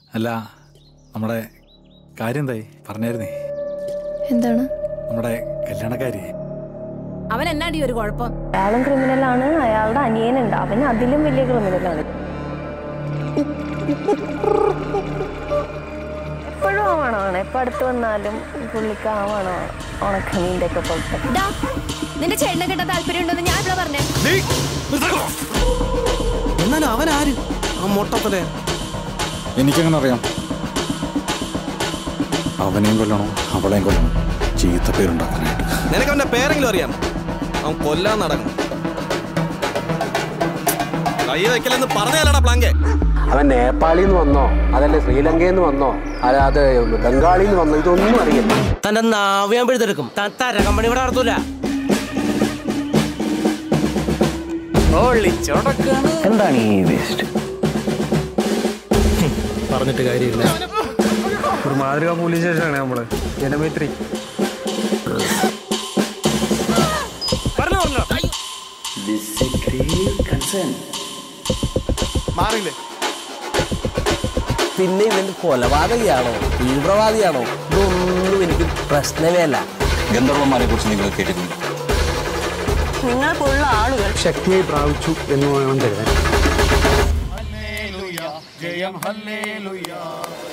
അല്ല നമ്മുടെ കാര്യം എന്തായി പറഞ്ഞായിരുന്നേ എന്താണ് നമ്മുടെ കല്യാണക്കാരി അവൻ എന്നാടി ഒരു കുഴപ്പം അയാളും ക്രിമിനലാണ് അയാളുടെ അനിയനുണ്ട് അവൻ അതിലും വലിയ ക്രിമിനലാണ് എപ്പോഴും ആ മണമാണ് എപ്പോ അടുത്ത് വന്നാലും പുള്ളിക്ക് ആ മണമാണ് ഉണക്കമീൻ്റെ ഒക്കെ പോലത്തെ ഡാ, നിന്റെ ചേട്ടനെ കിട്ടാൻ താല്പര്യം ഉണ്ടെന്ന് ഞാൻ ഇവിടെ പറഞ്ഞേ എന്നാലും അവൻ ആര് ആ മൊട്ടത്തലെ എനിക്കങ്ങനെ അറിയാം അവനെയും കൊല്ലണോ അവളെയും കൊല്ലണം ചീത്ത പേരുണ്ടാക്കാനായിട്ട് നിനക്ക് അവന്റെ പേരെങ്കിലും അറിയാം അവൻ കൊല്ലാൻ നടക്കും കൈ വെക്കലെന്ന് പറഞ്ഞാലടാ പ്ലാങ്കെ അവൻ നേപ്പാളിൽ നിന്ന് വന്നോ അതല്ല ശ്രീലങ്കയിൽ നിന്ന് വന്നോ അല്ലാതെ ബംഗാളിൽ നിന്ന് വന്നോ ഇതൊന്നും അറിയില്ല തന്റെ നാവ് ഞാൻ പിഴുതെടുക്കും താൻ തര കമ്പനി ഇവിടെ നടത്തൂല എന്താണ് ഈ വേസ്റ്റ് പറഞ്ഞിട്ട് കാര്യമില്ല ഒരു മാതൃക പോലീസ് സ്റ്റേഷനാണ് നമ്മള് ജനമൈത്രി മാറിയില്ലേ പിന്നെ ഇവന്റെ കൊലപാതകയാണോ തീവ്രവാദിയാണോ ഇതൊന്നും എനിക്ക് പ്രശ്നമേ അല്ല ഗന്ധർവന്മാരെ കുറിച്ച് നിങ്ങൾ കേട്ടിട്ടുണ്ട് നിങ്ങൾക്കുള്ള ആളുകൾ ശക്തിയായി പ്രാപിച്ചു എന്ന് വേണം കരുതാൻ ജയം ഹല്ലേലൂയ